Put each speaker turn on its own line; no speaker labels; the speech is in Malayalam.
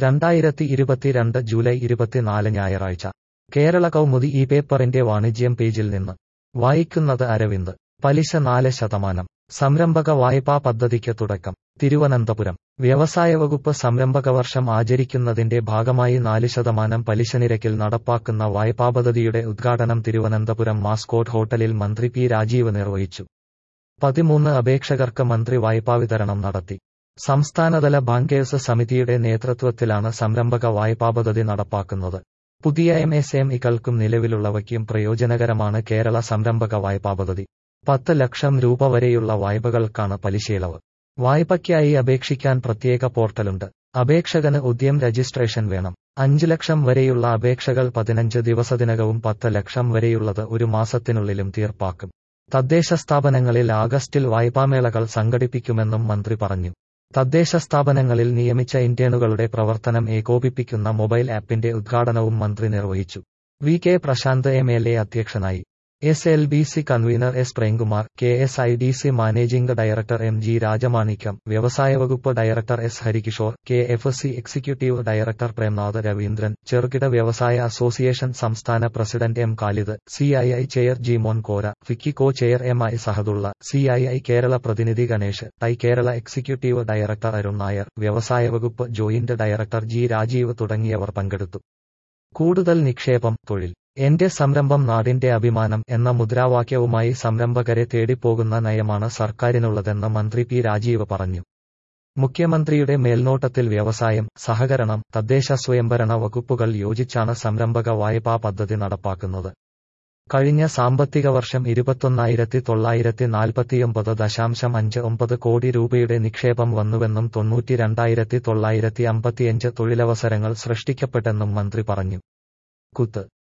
രണ്ടായിരത്തി ഇരുപത്തിരണ്ട് ജൂലൈ ഇരുപത്തിനാല് ഞായറാഴ്ച കേരള കൗമുദി ഈ പേപ്പറിന്റെ വാണിജ്യം പേജിൽ നിന്ന് വായിക്കുന്നത് അരവിന്ദ് പലിശ നാല് ശതമാനം സംരംഭക വായ്പാ പദ്ധതിക്ക് തുടക്കം തിരുവനന്തപുരം വ്യവസായ വകുപ്പ് സംരംഭക വർഷം ആചരിക്കുന്നതിന്റെ ഭാഗമായി നാല് ശതമാനം പലിശ നിരക്കിൽ നടപ്പാക്കുന്ന വായ്പാ പദ്ധതിയുടെ ഉദ്ഘാടനം തിരുവനന്തപുരം മാസ്കോട്ട് ഹോട്ടലിൽ മന്ത്രി പി രാജീവ് നിർവഹിച്ചു പതിമൂന്ന് അപേക്ഷകർക്ക് മന്ത്രി വായ്പാ വിതരണം നടത്തി സംസ്ഥാനതല ബാങ്കേഴ്സ് സമിതിയുടെ നേതൃത്വത്തിലാണ് സംരംഭക വായ്പാ പദ്ധതി നടപ്പാക്കുന്നത് പുതിയ എം എസ് എം ഇകൾക്കും നിലവിലുള്ളവയ്ക്കും പ്രയോജനകരമാണ് കേരള സംരംഭക വായ്പാ പദ്ധതി പത്ത് ലക്ഷം രൂപ വരെയുള്ള വായ്പകൾക്കാണ് പലിശയിളവ് വായ്പയ്ക്കായി അപേക്ഷിക്കാൻ പ്രത്യേക പോർട്ടലുണ്ട് അപേക്ഷകന് ഉദ്യം രജിസ്ട്രേഷൻ വേണം അഞ്ച് ലക്ഷം വരെയുള്ള അപേക്ഷകൾ പതിനഞ്ച് ദിവസത്തിനകവും പത്ത് ലക്ഷം വരെയുള്ളത് ഒരു മാസത്തിനുള്ളിലും തീർപ്പാക്കും തദ്ദേശ സ്ഥാപനങ്ങളിൽ ആഗസ്റ്റിൽ വായ്പാമേളകൾ സംഘടിപ്പിക്കുമെന്നും മന്ത്രി പറഞ്ഞു തദ്ദേശ സ്ഥാപനങ്ങളിൽ നിയമിച്ച ഇന്റേണുകളുടെ പ്രവർത്തനം ഏകോപിപ്പിക്കുന്ന മൊബൈൽ ആപ്പിന്റെ ഉദ്ഘാടനവും മന്ത്രി നിർവഹിച്ചു V K Prashanth M L A അധ്യക്ഷനായി S L B C convener S Premkumar K S I D C managing director M G Rajamanickam വ്യവസായ വകുപ്പ് director S Harikishore K F C executive director Premnath Raveendran ചെറുകിട വ്യവസായ അസോസിയേഷൻ സംസ്ഥാന president M Khalid C I I chair G Mon Kora FICCI co chair M I Sahadulla C I I Kerala പ്രതിനിധി Ganesh TiE Kerala executive director Arun Nair വ്യവസായ വകുപ്പ് ജോയിന്റ് ഡയറക്ടർ ജി രാജീവ് തുടങ്ങിയവർ പങ്കെടുത്തു കൂടുതൽ നിക്ഷേപം തൊഴിൽ എന്റെ സംരംഭം നാടിന്റെ അഭിമാനം എന്ന മുദ്രാവാക്യവുമായി സംരംഭകരെ തേടിപ്പോകുന്ന നയമാണ് സർക്കാരിനുള്ളതെന്ന് മന്ത്രി പി രാജീവ് പറഞ്ഞു മുഖ്യമന്ത്രിയുടെ മേൽനോട്ടത്തിൽ വ്യവസായം സഹകരണം തദ്ദേശ സ്വയംഭരണ വകുപ്പുകൾ യോജിച്ചാണ് സംരംഭക വായ്പാ പദ്ധതി നടപ്പാക്കുന്നത് കഴിഞ്ഞ സാമ്പത്തിക വർഷം ഇരുപത്തൊന്നായിരത്തി തൊള്ളായിരത്തി നാൽപ്പത്തിയൊമ്പത് ദശാംശം അഞ്ച് ഒമ്പത് കോടി രൂപയുടെ നിക്ഷേപം വന്നുവെന്നും തൊണ്ണൂറ്റി രണ്ടായിരത്തി തൊള്ളായിരത്തി അമ്പത്തിയഞ്ച് തൊഴിലവസരങ്ങൾ സൃഷ്ടിക്കപ്പെട്ടെന്നും മന്ത്രി പറഞ്ഞു കുത്ത്